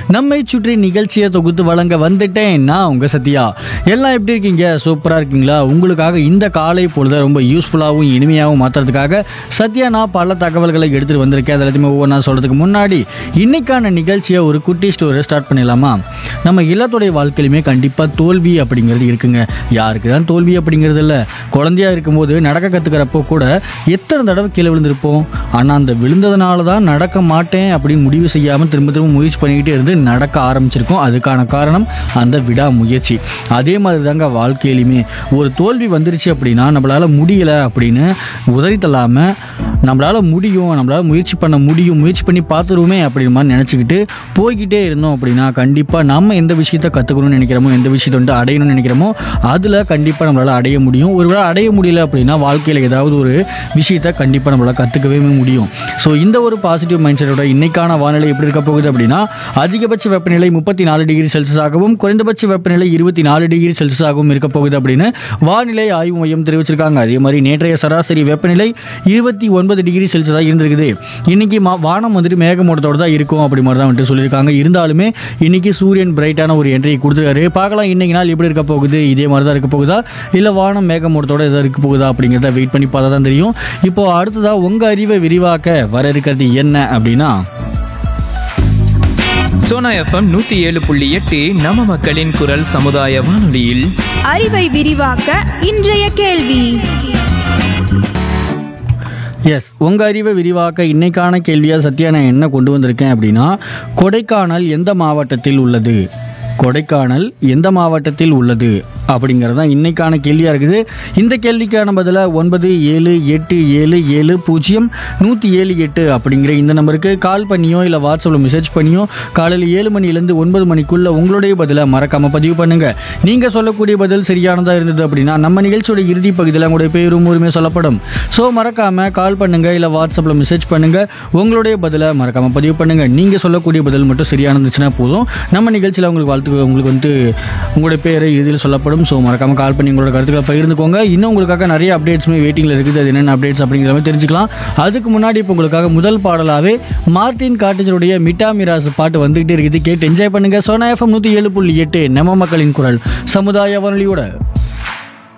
நம்மை சுற்றி நிகழ்ச்சியை தொகுத்து வழங்க வந்துட்டேன் நான் உங்க சத்யா எல்லாம் எப்படி இருக்கீங்க சூப்பரா இருக்கீங்களா உங்களுக்காக இந்த காலை பொழுத ரொம்ப யூஸ்ஃபுல்லாகவும் இனிமையாகவும் மாற்றுறதுக்காக சத்யா நான் பல தகவல்களை எடுத்துட்டு வந்திருக்கேன் அது எல்லாத்தையுமே ஒவ்வொன்றா சொல்றதுக்கு முன்னாடி இன்னைக்கான நிகழ்ச்சியை ஒரு குட்டி ஸ்டோரி ஸ்டார்ட் பண்ணிடலாமா நம்ம எல்லாத்துடைய வாழ்க்கையிலுமே கண்டிப்பாக தோல்வி அப்படிங்கிறது இருக்குங்க யாருக்கு தான் தோல்வி அப்படிங்கிறது இல்லை குழந்தையா இருக்கும்போது நடக்க கற்றுக்கிறப்போ கூட எத்தனை தடவை கீழே விழுந்திருப்போம் ஆனால் அந்த விழுந்ததுனால தான் நடக்க மாட்டேன் அப்படின்னு முடிவு செய்யாமல் திரும்ப திரும்ப முயற்சி பண்ணிக்கிட்டே இருந்து நடக்க ஆரம்பிச்சிருக்கோம் அதுக்கான காரணம் அந்த விடாமுயற்சி அதே மாதிரி தாங்க வாழ்க்கையிலுமே ஒரு தோல்வி வந்துருச்சு அப்படின்னா நம்மளால் முடியலை அப்படின்னு உதறி தள்ளாமல் நம்மளால் முடியும் நம்மளால் முயற்சி பண்ண முடியும் முயற்சி பண்ணி பார்த்துருவோமே அப்படின்ற மாதிரி நினச்சிக்கிட்டு போய்கிட்டே இருந்தோம் அப்படின்னா கண்டிப்பாக நம்ம எந்த விஷயத்த கற்றுக்கணும்னு நினைக்கிறோமோ எந்த விஷயத்தை வந்து அடையணும்னு நினைக்கிறோமோ அதில் கண்டிப்பாக நம்மளால் அடைய முடியும் ஒருவேளை அடைய முடியல அப்படின்னா வாழ்க்கையில் ஏதாவது ஒரு விஷயத்த கண்டிப்பாக நம்மளால் கற்றுக்கவே முடியும் ஸோ இந்த ஒரு பாசிட்டிவ் மைண்ட் செட்டோட இன்னைக்கான வானிலை எப்படி இருக்க போகுது அப்படின்னா அதிகபட்ச வெப்பநிலை முப்பத்தி நாலு டிகிரி செல்சியஸாகவும் குறைந்தபட்ச வெப்பநிலை இருபத்தி நாலு டிகிரி செல்சியஸாகவும் இருக்க போகுது அப்படின்னு வானிலை ஆய்வு மையம் தெரிவிச்சிருக்காங்க அதே மாதிரி நேற்றைய சராசரி வெப்பநிலை இருபத்தி ஒன்பது டிகிரி செல்சியஸாக இருந்திருக்குது இன்னைக்கு மா வானம் வந்துட்டு மேகமூட்டத்தோட தான் இருக்கும் அப்படி மாதிரி தான் வந்துட்டு சொல்லியிருக்காங்க இருந்தாலுமே இன்னைக்கு சூரியன் பிரைட்டான ஒரு என்ட்ரி கொடுத்துருக்காரு பார்க்கலாம் இன்னைக்கு நாள் எப்படி இருக்க போகுது இதே மாதிரி தான் இருக்க போகுதா இல்லை வானம் மேகமூட்டத்தோட எதாவது இருக்க போகுதா அப்படிங்கிறத வெயிட் பண்ணி பார்த்தா தான் தெரியும் இப்போ அடுத்ததாக உங்கள் அறிவை விரிவாக்க வர இருக்கிறது என்ன அப்படின்னா சோனா எஃப்எம் நூத்தி ஏழு புள்ளி எட்டு நம்ம மக்களின் குரல் சமுதாய வானொலியில் அறிவை விரிவாக்க இன்றைய கேள்வி எஸ் உங்கள் அறிவை விரிவாக்க இன்னைக்கான கேள்வியாக சத்யா நான் என்ன கொண்டு வந்திருக்கேன் அப்படின்னா கொடைக்கானல் எந்த மாவட்டத்தில் உள்ளது கொடைக்கானல் எந்த மாவட்டத்தில் உள்ளது அப்படிங்கிறது தான் இன்னைக்கான கேள்வியாக இருக்குது இந்த கேள்விக்கான பதிலை ஒன்பது ஏழு எட்டு ஏழு ஏழு பூஜ்ஜியம் நூற்றி ஏழு எட்டு அப்படிங்கிற இந்த நம்பருக்கு கால் பண்ணியோ இல்லை வாட்ஸ்அப்பில் மெசேஜ் பண்ணியோ காலையில் ஏழு மணிலேருந்து ஒன்பது மணிக்குள்ளே உங்களுடைய பதிலை மறக்காமல் பதிவு பண்ணுங்கள் நீங்கள் சொல்லக்கூடிய பதில் சரியானதாக இருந்தது அப்படின்னா நம்ம நிகழ்ச்சியோட இறுதி பகுதியில் உங்களுடைய பேரும் ஊருமே சொல்லப்படும் ஸோ மறக்காமல் கால் பண்ணுங்கள் இல்லை வாட்ஸ்அப்பில் மெசேஜ் பண்ணுங்கள் உங்களுடைய பதிலை மறக்காமல் பதிவு பண்ணுங்கள் நீங்கள் சொல்லக்கூடிய பதில் மட்டும் சரியானதுச்சுன்னா போதும் நம்ம நிகழ்ச்சியில் உங்களுக்கு வாழ்த்து உங்களுக்கு வந்து உங்களுடைய பேரை இறுதியில் சொல்லப்படும் ஸோ மறக்காமல் கால் பண்ணி உங்களோட கருத்துக்களை பகிர்ந்துக்கோங்க இன்னும் உங்களுக்காக நிறைய அப்டேட்ஸுமே வெயிட்டிங்கில் இருக்குது அது என்னென்ன அப்டேட்ஸ் அப்படிங்கிற மாதிரி தெரிஞ்சுக்கலாம் அதுக்கு முன்னாடி இப்போ உங்களுக்காக முதல் பாடலாகவே மார்டின் காட்டேஜருடைய மிட்டா மிராஸ் பாட்டு வந்துகிட்டே இருக்குது கேட்டு என்ஜாய் பண்ணுங்கள் சோனா எஃப்எம் நூற்றி ஏழு புள்ளி எட்டு நம்ம மக்களின் குரல் சமுதாய வானொலியோட